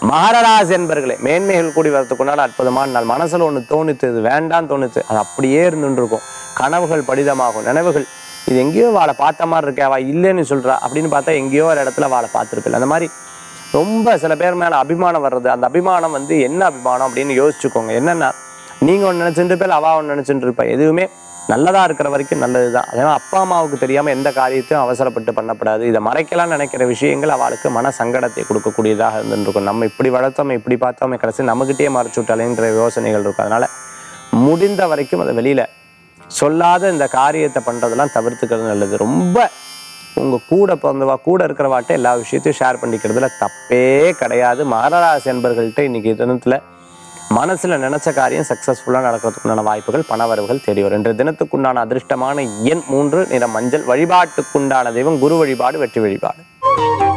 மகரராசி என்பர்களே மேன்மைகள் கூடி வரதுக்குண்டான அற்புதமான நாள் மனசுல ஒண்ணு தோணுத்து இது வேண்டாம் தோணுத்து அது அப்படியே இருந்துட்டு இருக்கும் கனவுகள் படிதமாகும் நினைவுகள் இது எங்கேயோ வாழை பார்த்த மாதிரி இருக்கே அவ இல்லைன்னு சொல்றா அப்படின்னு பார்த்தா எங்கேயோ ஒரு இடத்துல வாழை பார்த்துருப்பில்ல அந்த மாதிரி ரொம்ப சில பேர் மேல அபிமானம் வர்றது அந்த அபிமானம் வந்து என்ன அபிமானம் அப்படின்னு யோசிச்சுக்கோங்க என்னன்னா நீங்க ஒன்று நினைச்சுட்டு இருப்பேன் அவா ஒன்று நினைச்சுட்டு இருப்பா எதுவுமே நல்லதா இருக்கிற வரைக்கும் நல்லதுதான் அதே மாதிரி அப்பா அம்மாவுக்கு தெரியாம எந்த காரியத்தையும் அவசரப்பட்டு பண்ணப்படாது இதை மறைக்கலாம் நினைக்கிற விஷயங்கள் அவளுக்கு மன சங்கடத்தை கொடுக்கக்கூடியதாக இருந்துருக்கும் நம்ம இப்படி வளர்த்தோம் இப்படி பார்த்தோமே கடைசி நம்மகிட்டயே மறைச்சு விட்டாலேன்ற யோசனைகள் இருக்கும் அதனால முடிந்த வரைக்கும் அதை வெளியில சொல்லாத இந்த காரியத்தை பண்றதெல்லாம் தவிர்த்துக்கிறது நல்லது ரொம்ப உங்க கூட பிறந்தவா கூட இருக்கிறவாட்ட எல்லா விஷயத்தையும் ஷேர் பண்ணிக்கிறதுல தப்பே கிடையாது மகராசி என்பர்கள்ட்ட இன்னைக்கு தினத்துல மனசுல நினைச்ச காரியம் சக்சஸ்ஃபுல்லா நடக்கிறதுக்குண்டான வாய்ப்புகள் பணவரவுகள் தேடி வரும் இன்றைய தினத்துக்குண்டான அதிர்ஷ்டமான எண் மூன்று நிற மஞ்சள் வழிபாட்டுக்குண்டான தெய்வம் குரு வழிபாடு வெற்றி வழிபாடு